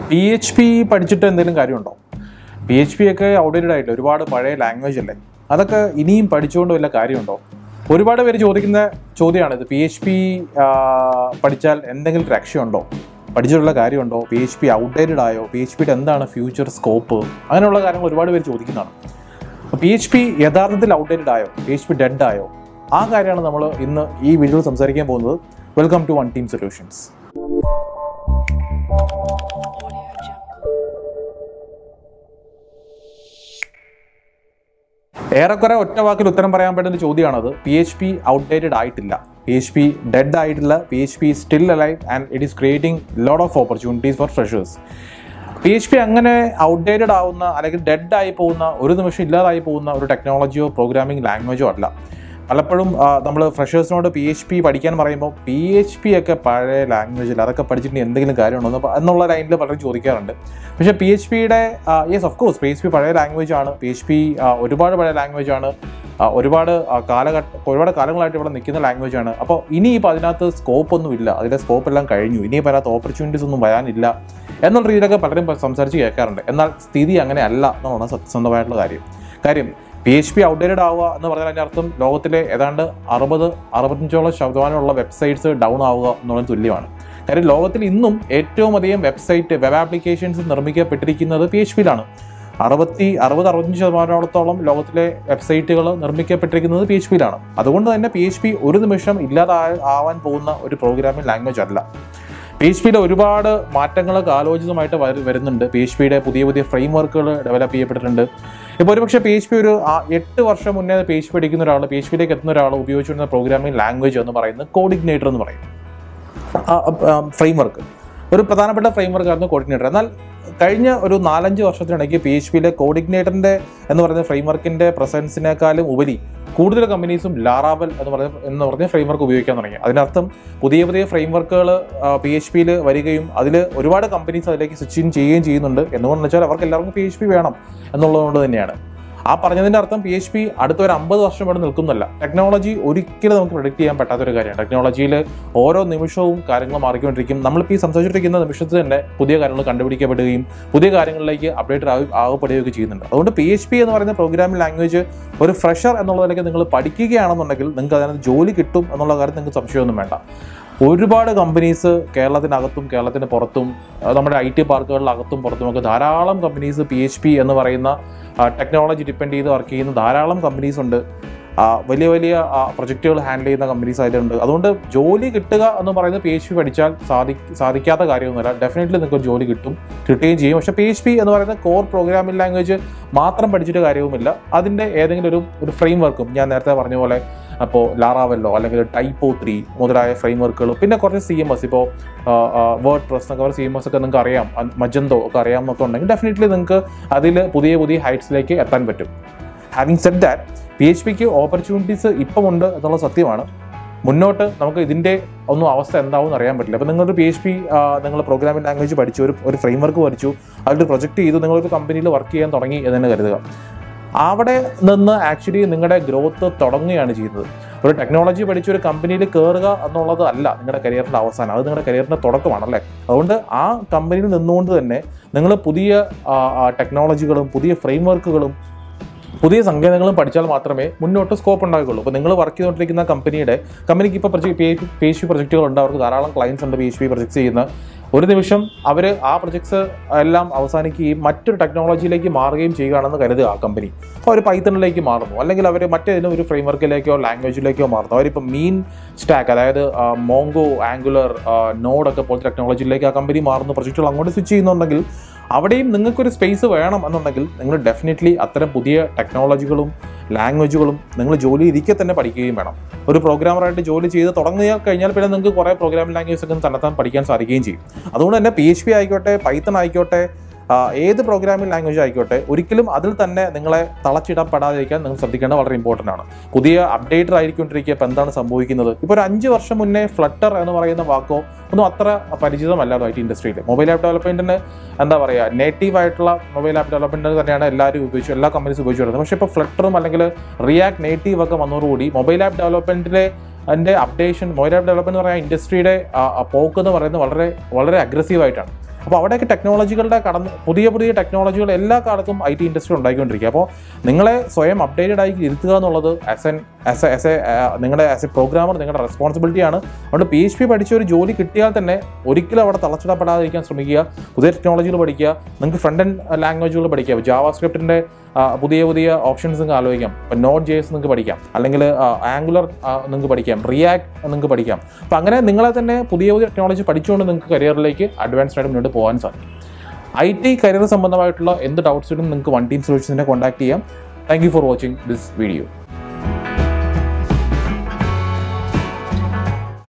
P H P പഠിച്ചിട്ട് എന്തെങ്കിലും കാര്യമുണ്ടോ പി എച്ച് പി ഒക്കെ ഔട്ട്ഡേറ്റഡ് ആയിട്ടില്ല ഒരുപാട് പഴയ ലാംഗ്വേജ് അല്ലേ അതൊക്കെ ഇനിയും പഠിച്ചുകൊണ്ട് വല്ല കാര്യമുണ്ടോ ഒരുപാട് പേര് ചോദിക്കുന്ന ചോദ്യമാണിത് പി എച്ച് പി പഠിച്ചാൽ എന്തെങ്കിലും രക്ഷയുണ്ടോ പഠിച്ചിട്ടുള്ള കാര്യമുണ്ടോ പി എച്ച് പി ഔട്ട്ഡേറ്റഡ് ആയോ പി എച്ച് പിയുടെ എന്താണ് ഫ്യൂച്ചർ സ്കോപ്പ് അങ്ങനെയുള്ള കാര്യങ്ങൾ ഒരുപാട് പേര് ചോദിക്കുന്നതാണ് പി എച്ച് പി യഥാർത്ഥത്തിൽ ഔട്ട്ഡേറ്റഡ് ആയോ പി എച്ച് പി ഡെഡ് ആയോ ആ കാര്യമാണ് നമ്മൾ ഇന്ന് ഈ വീഡിയോയിൽ സംസാരിക്കാൻ പോകുന്നത് welcome to one team solutions ഏറെക്കുറെ ഒറ്റ വാക്കിൽ ഉത്തരം പറയാൻ പറ്റുന്ന ചോദ്യമാണത് പി എച്ച് പി ഔട്ട്ഡേറ്റഡ് ആയിട്ടില്ല പി എച്ച് പി ഡെഡ് ആയിട്ടില്ല P H P still alive and it is creating lot of opportunities for freshers P H P അങ്ങനെ ഔട്ട്ഡേറ്റഡ് ആവുന്ന അല്ലെങ്കിൽ ഡെഡ് ആയി പോകുന്ന ഒരു നിമിഷം ഇല്ലാതായി പോകുന്ന ഒരു ടെക്നോളജിയോ പ്രോഗ്രാമിംഗ് ലാംഗ്വേജോ അല്ല പലപ്പോഴും നമ്മൾ ഫ്രഷേഴ്സിനോട് പി എച്ച് പി പഠിക്കാൻ പറയുമ്പോൾ പി എച്ച് പി ഒക്കെ പഴയ ലാംഗ്വേജിൽ അതൊക്കെ പഠിച്ചിട്ട് എന്തെങ്കിലും കാര്യമുണ്ടോ എന്ന് എന്നുള്ള ലൈനിൽ പലരും ചോദിക്കാറുണ്ട് പക്ഷേ പി എച്ച് പിയുടെ yes of course P H P പഴയ ലാംഗ്വേജ് ആണ് പി എച്ച് പി ഒരുപാട് പഴയ ലാംഗ്വേജ് ആണ് ആ, ഒരുപാട് ആ, കാലഘട്ട ഒരുപാട് കാലങ്ങളായിട്ട് ഇവിടെ നിൽക്കുന്ന ലാംഗ്വേജ് ആണ് അപ്പോൾ ഇനിയിപ്പോൾ അതിനകത്ത് സ്കോപ്പ് ഒന്നും ഇല്ല അതിൻ്റെ സ്കോപ്പ് എല്ലാം കഴിഞ്ഞു ഇനിയിപ്പോൾ അതിനകത്ത് ഓപ്പർച്യൂണിറ്റീസ് ഒന്നും വരാനില്ല എന്നുള്ള രീതിയിലൊക്കെ പലരും പ- സംസാരിച്ച് കേൾക്കാറുണ്ട് എന്നാൽ സ്ഥിതി അങ്ങനെ അല്ല എന്നുള്ളതാണ് സത്യസന്ധമായിട്ടുള്ള കാര്യം കാര്യം പി എച്ച് പി ഔട്ട്ഡേറ്റഡ് ആവുക എന്ന് പറഞ്ഞാൽ അതിൻ്റെ അർത്ഥം ലോകത്തിലെ ഏതാണ്ട് അറുപത് അറുപത്തഞ്ചോളം ശതമാനമുള്ള വെബ്സൈറ്റ്സ് ഡൗൺ ആവുക എന്നുള്ളത് തുല്യമാണ് കാര്യം ലോകത്തിൽ ഇന്നും ഏറ്റവും അധികം വെബ്സൈറ്റ് വെബ് ആപ്ലിക്കേഷൻസ് നിർമ്മിക്കപ്പെട്ടിരിക്കുന്നത് പി എച്ച് പിയിലാണ് അറുപത്തി അറുപത് അറുപത്തഞ്ച് ശതമാനത്തോളം ലോകത്തിലെ വെബ്സൈറ്റുകൾ നിർമ്മിക്കപ്പെട്ടിരിക്കുന്നത് പി എച്ച് പിയിലാണ് അതുകൊണ്ട് തന്നെ പി എച്ച് പി ഒരു നിമിഷം ഇല്ലാതെ ആവാൻ പോകുന്ന ഒരു പ്രോഗ്രാമിംഗ് ലാംഗ്വേജ് അല്ല പി എച്ച് പിയുടെ ഒരുപാട് മാറ്റങ്ങളൊക്കെ ആലോചിതമായിട്ട് വരു- വരുന്നുണ്ട് പി എച്ച് പിയുടെ പുതിയ പുതിയ ഫ്രെയിം വർക്കുകൾ ഡെവലപ്പ് ചെയ്യപ്പെട്ടിട്ടുണ്ട് ഇപ്പോൾ ഒരുപക്ഷെ പി എച്ച് പി ഒരു ആ എട്ട് വർഷം മുന്നേ പി എച്ച് പി പഠിക്കുന്ന ഒരാൾ പി എച്ച് പിയിലേക്ക് എത്തുന്ന ഒരാൾ ഉപയോഗിച്ചിരുന്ന പ്രോഗ്രാമിംഗ് ലാംഗ്വേജ് എന്ന് പറയുന്നത് കോഡിഗ്നേറ്റർ എന്ന് പറയും ഫ്രെയിം വർക്ക് ഒരു പ്രധാനപ്പെട്ട ഫ്രെയിം വർക്ക് ആയിരുന്നു കോഡിഗ്നേറ്റർ എന്നാൽ കഴിഞ്ഞ ഒരു നാലഞ്ച് വർഷത്തിനിടയ്ക്ക് പി എച്ച് പിയിലെ കോഡിഗ്നേറ്ററിന്റെ എന്ന് പറയുന്ന ഫ്രെയിം വർക്കിന്റെ പ്രസൻസിനേക്കാളും ഉപരി കൂടുതൽ കമ്പനീസും ലാറാവൽ എന്ന് പറഞ്ഞ എന്ന് പറഞ്ഞ ഫ്രെയിം വർക്ക് ഉപയോഗിക്കാൻ തുടങ്ങി അതിനർത്ഥം പുതിയ പുതിയ ഫ്രെയിം വർക്കുകൾ പി എച്ച് പിയിൽ വരികയും അതിൽ ഒരുപാട് കമ്പനീസ് അതിലേക്ക് സ്വിച്ച് ഇൻ ചെയ്യുകയും ചെയ്യുന്നുണ്ട് എന്നുകൊണ്ടെന്ന് വെച്ചാൽ അവർക്ക് എല്ലാവർക്കും പി എച്ച് പി വേണം എന്നുള്ളതുകൊണ്ട് തന്നെയാണ് ആ പറഞ്ഞതിന്റെ അർത്ഥം പി എച്ച് പി അടുത്ത ഒരു അമ്പത് വർഷം ഇവിടെ നിൽക്കുന്നല്ല ടെക്നോളജി ഒരിക്കലും നമുക്ക് പ്രൊഡിക്ട് ചെയ്യാൻ പറ്റാത്തൊരു കാര്യമാണ് ടെക്നോളജിയിൽ ഓരോ നിമിഷവും കാര്യങ്ങൾ മാറിക്കൊണ്ടിരിക്കും നമ്മളിപ്പോൾ ഈ സംസാരിച്ചിരിക്കുന്ന നിമിഷത്തിൽ തന്നെ പുതിയ കാര്യങ്ങൾ കണ്ടുപിടിക്കപ്പെടുകയും പുതിയ കാര്യങ്ങളിലേക്ക് അപ്ഡേറ്റ് ആയി ആകപ്പെടുകയൊക്കെ ചെയ്യുന്നുണ്ട് അതുകൊണ്ട് പി എച്ച് പി എന്ന് പറയുന്ന പ്രോഗ്രാമിംഗ് ലാംഗ്വേജ് ഒരു ഫ്രഷർ എന്നുള്ളതിലേക്ക് നിങ്ങൾ പഠിക്കുകയാണെന്നുണ്ടെങ്കിൽ നിങ്ങൾക്ക് അതിനകത്ത് ജോലി കിട്ടും എന്നുള്ള കാര്യത്തിൽ നിങ്ങൾക്ക് സംശയമൊന്നും വേണ്ട ഒരുപാട് കമ്പനീസ് കേരളത്തിനകത്തും കേരളത്തിന് പുറത്തും ആ, നമ്മുടെ ഐ ടി പാർക്കുകളിലകത്തും പുറത്തുമൊക്കെ ധാരാളം കമ്പനീസ് പി എച്ച് പി എന്ന് പറയുന്ന ടെക്നോളജി ഡിപ്പെൻഡ് ചെയ്ത് വർക്ക് ചെയ്യുന്ന ധാരാളം കമ്പനീസ് ഉണ്ട് ആ, വലിയ വലിയ പ്രൊജക്റ്റുകൾ ഹാൻഡിൽ ചെയ്യുന്ന കമ്പനീസ് ആയിട്ടുണ്ട് അതുകൊണ്ട് ജോലി കിട്ടുക എന്ന് പറയുന്നത് പി എച്ച് പി പഠിച്ചാൽ സാധി സാധിക്കാത്ത കാര്യമൊന്നുമല്ല ഡെഫിനറ്റ്ലി നിങ്ങൾക്ക് ജോലി കിട്ടും കിട്ടുകയും ചെയ്യും പക്ഷേ പി എച്ച് പി എന്ന് പറയുന്ന കോർ പ്രോഗ്രാമിംഗ് ലാംഗ്വേജ് മാത്രം പഠിച്ചിട്ട് കാര്യവുമില്ല അതിൻ്റെ ഏതെങ്കിലും ഒരു ഒരു ഫ്രെയിം വർക്കും ഞാൻ നേരത്തെ പറഞ്ഞ പോലെ അപ്പോൾ ലാറാവല്ലോ അല്ലെങ്കിൽ ടൈപ്പോ ത്രീ മുതലായ ഫ്രെയിം വർക്കുകൾ പിന്നെ കുറച്ച് സി എം എസ് ഇപ്പോൾ വേർഡ് പ്രസ് എന്നൊക്കെ സി എം എസ് ഒക്കെ നിങ്ങൾക്ക് അറിയാം മജന്തോ ഒക്കെ അറിയാം എന്നൊക്കെ ഉണ്ടെങ്കിൽ ഡെഫിനറ്റ്ലി നിങ്ങൾക്ക് അതിൽ പുതിയ പുതിയ ഹൈറ്റ്സിലേക്ക് എത്താൻ പറ്റും having said that P H പിക്ക് ഓപ്പർച്യൂണിറ്റീസ് ഇപ്പമുണ്ട് എന്നുള്ള സത്യമാണ് മുന്നോട്ട് നമുക്ക് ഇതിൻ്റെ ഒന്നും അവസ്ഥ എന്താവും എന്ന് അറിയാൻ പറ്റില്ല അപ്പോൾ നിങ്ങളൊരു പി എച്ച് പി നിങ്ങൾ പ്രോഗ്രാമിംഗ് ലാംഗ്വേജ് പഠിച്ചു ഒരു ഒരു ഫ്രെയിം വർക്ക് പഠിച്ചു അതിൽ പ്രൊജക്റ്റ് ചെയ്തു നിങ്ങളൊരു കമ്പനിയിൽ വർക്ക് ചെയ്യാൻ തുടങ്ങി എന്ന് തന്നെ കരുതുക അവിടെ നിന്ന് ആക്ച്വലി നിങ്ങളുടെ ഗ്രോത്ത് തുടങ്ങുകയാണ് ചെയ്യുന്നത് ഒരു ടെക്നോളജി പഠിച്ച് ഒരു കമ്പനിയിൽ കയറുക എന്നുള്ളത് അല്ല നിങ്ങളുടെ കരിയറിൻ്റെ അവസാനം അത് നിങ്ങളുടെ കരിയറിൻ്റെ തുടക്കമാണല്ലേ അതുകൊണ്ട് ആ കമ്പനിയിൽ നിന്നുകൊണ്ട് തന്നെ നിങ്ങൾ പുതിയ ടെക്നോളജികളും പുതിയ ഫ്രെയിം വർക്കുകളും പുതിയ സങ്കേതങ്ങളും പഠിച്ചാൽ മാത്രമേ മുന്നോട്ട് സ്കോപ്പ് ഉണ്ടാകുള്ളൂ അപ്പോൾ നിങ്ങൾ വർക്ക് ചെയ്തുകൊണ്ടിരിക്കുന്ന കമ്പനിയുടെ കമ്പനിക്ക് ഇപ്പോൾ പ്രൊജക്ട് പി എച്ച് പി പ്രൊജക്റ്റുകൾ ഉണ്ട് അവർക്ക് ധാരാളം ക്ലയൻസ് ഉണ്ട് പി എച്ച് പി പ്രൊജക്ട്സ് ചെയ്യുന്ന ഒരു നിമിഷം അവർ ആ പ്രൊജക്ട്സ് എല്ലാം അവസാനിക്കുകയും മറ്റൊരു ടെക്നോളജിയിലേക്ക് മാറുകയും ചെയ്യുകയാണെന്ന് കരുതുക ആ കമ്പനി അപ്പോൾ അവർ പൈത്തണിലേക്ക് മാറുന്നു അല്ലെങ്കിൽ അവർ മറ്റേതെങ്കിലും ഒരു ഫ്രെയിം വർക്കിലേക്കോ ലാംഗ്വേജിലേക്കോ മാറുന്നു അവരിപ്പോൾ മീൻ സ്റ്റാക്ക് അതായത് മോങ്കോ ആംഗുലർ നോഡൊക്കെ പോലത്തെ ടെക്നോളജിയിലേക്ക് ആ കമ്പനി മാറുന്നു പ്രൊജക്റ്റുകൾ അങ്ങോട്ട് സ്വിച്ച് ചെയ്യുന്നുണ്ടെങ്കിൽ അവിടെയും നിങ്ങൾക്കൊരു സ്പേസ് വേണം എന്നുണ്ടെങ്കിൽ നിങ്ങൾ ഡെഫിനറ്റ്ലി അത്തരം പുതിയ ടെക്നോളജികളും ലാംഗ്വേജുകളും നിങ്ങൾ ജോലി ഇരിക്കെ തന്നെ പഠിക്കുകയും വേണം ഒരു പ്രോഗ്രാമറായിട്ട് ജോലി ചെയ്ത് തുടങ്ങി കഴിഞ്ഞാൽ പിന്നെ നിങ്ങൾക്ക് കുറേ പ്രോഗ്രാമിംഗ് ലാംഗ്വേജ് ഒക്കെ തന്നെത്താൻ പഠിക്കാൻ സാധിക്കുകയും ചെയ്യും അതുകൊണ്ട് തന്നെ പി എച്ച് പി ആയിക്കോട്ടെ പൈത്തൺ ആയിക്കോട്ടെ ആ, ഏത് പ്രോഗ്രാമിംഗ് ലാംഗ്വേജ് ആയിക്കോട്ടെ ഒരിക്കലും അതിൽ തന്നെ നിങ്ങളെ തളച്ചിടപ്പെടാതിരിക്കാൻ നിങ്ങൾ ശ്രദ്ധിക്കേണ്ടത് വളരെ ഇമ്പോർട്ടൻ്റ് ആണ് പുതിയ അപ്ഡേറ്റർ ആയിരിക്കൊണ്ടിരിക്കുക ഇപ്പോൾ എന്താണ് സംഭവിക്കുന്നത് ഇപ്പോൾ ഒരു അഞ്ച് വർഷം മുന്നേ ഫ്ലട്ടർ എന്ന് പറയുന്ന വാക്കോ ഒന്നും അത്ര പരിചിതമല്ലായിരുന്നു ഐ ടി ഇൻഡസ്ട്രിയിൽ മൊബൈൽ ആപ്പ് ഡെവലപ്മെന്റിന് എന്താ പറയുക നേറ്റീവ് ആയിട്ടുള്ള മൊബൈൽ ആപ്പ് ഡെവലപ്മെന്റ് തന്നെയാണ് എല്ലാവരും ഉപയോഗിച്ചു എല്ലാ കമ്പനീസ് ഉപയോഗിച്ചു വരുന്നത് പക്ഷേ ഇപ്പോൾ ഫ്ലട്ടറും അല്ലെങ്കിൽ റിയാക്ട് നേറ്റീവ് ഒക്കെ വന്നതോടുകൂടി മൊബൈൽ ആപ്പ് ഡെവലപ്മെന്റിലെ അതിൻ്റെ അപ്ഡേഷൻ മൊബൈൽ ആപ്പ് ഡെവലപ്മെന്റ് എന്ന് പറയുന്ന ഇൻഡസ്ട്രിയുടെ പോക്ക് എന്ന് പറയുന്നത് വളരെ വളരെ അഗ്രസീവായിട്ടാണ് അപ്പോൾ അവിടെയൊക്കെ ടെക്നോളജികളുടെ കടന്ന് പുതിയ പുതിയ ടെക്നോളജികൾ എല്ലാ കാലത്തും ഐ ടി ഇൻഡസ്ട്രി ഉണ്ടായിക്കൊണ്ടിരിക്കുക അപ്പോൾ നിങ്ങളെ സ്വയം അപ്ഡേറ്റഡ് ആയി ഇരുത്തുക എന്നുള്ളത് as an as a as a നിങ്ങളുടെ ആസ് എ പ്രോഗ്രാമർ നിങ്ങളുടെ റെസ്പോൺസിബിലിറ്റിയാണ് അതുകൊണ്ട് പി എച്ച് പി പഠിച്ച ഒരു ജോലി കിട്ടിയാൽ തന്നെ ഒരിക്കലും അവിടെ തളച്ചിടപ്പെടാതിരിക്കാൻ ശ്രമിക്കുക പുതിയ ടെക്നോളജികൾ പഠിക്കുക നിങ്ങൾക്ക് ഫ്രണ്ട് ആൻഡ് ലാംഗ്വേജുകൾ പഠിക്കുക ജാവാ സ്ക്രിപ്റ്റിൻ്റെ പുതിയ പുതിയ ഓപ്ഷൻസ് നിങ്ങൾക്ക് ആലോചിക്കാം ഇപ്പം നോട്ട് ജേസ് നിങ്ങൾക്ക് പഠിക്കാം അല്ലെങ്കിൽ ആംഗുലർ നിങ്ങൾക്ക് പഠിക്കാം റിയാക്ട് നിങ്ങൾക്ക് പഠിക്കാം അപ്പം അങ്ങനെ നിങ്ങളെ തന്നെ പുതിയ പുതിയ ടെക്നോളജി പഠിച്ചുകൊണ്ട് നിങ്ങൾക്ക് കരിയറിലേക്ക് അഡ്വാൻസ്ഡ് ആയിട്ട് മുന്നോട്ട് പോകാൻ സാധിക്കും ഐ ടി കരിയർ സംബന്ധമായിട്ടുള്ള എന്ത് ഡൗട്ട്സിലും നിങ്ങൾക്ക് വൺ ടീം സൊല്യൂഷൻസിനെ കോൺടാക്ട് ചെയ്യാം thank you for watching this video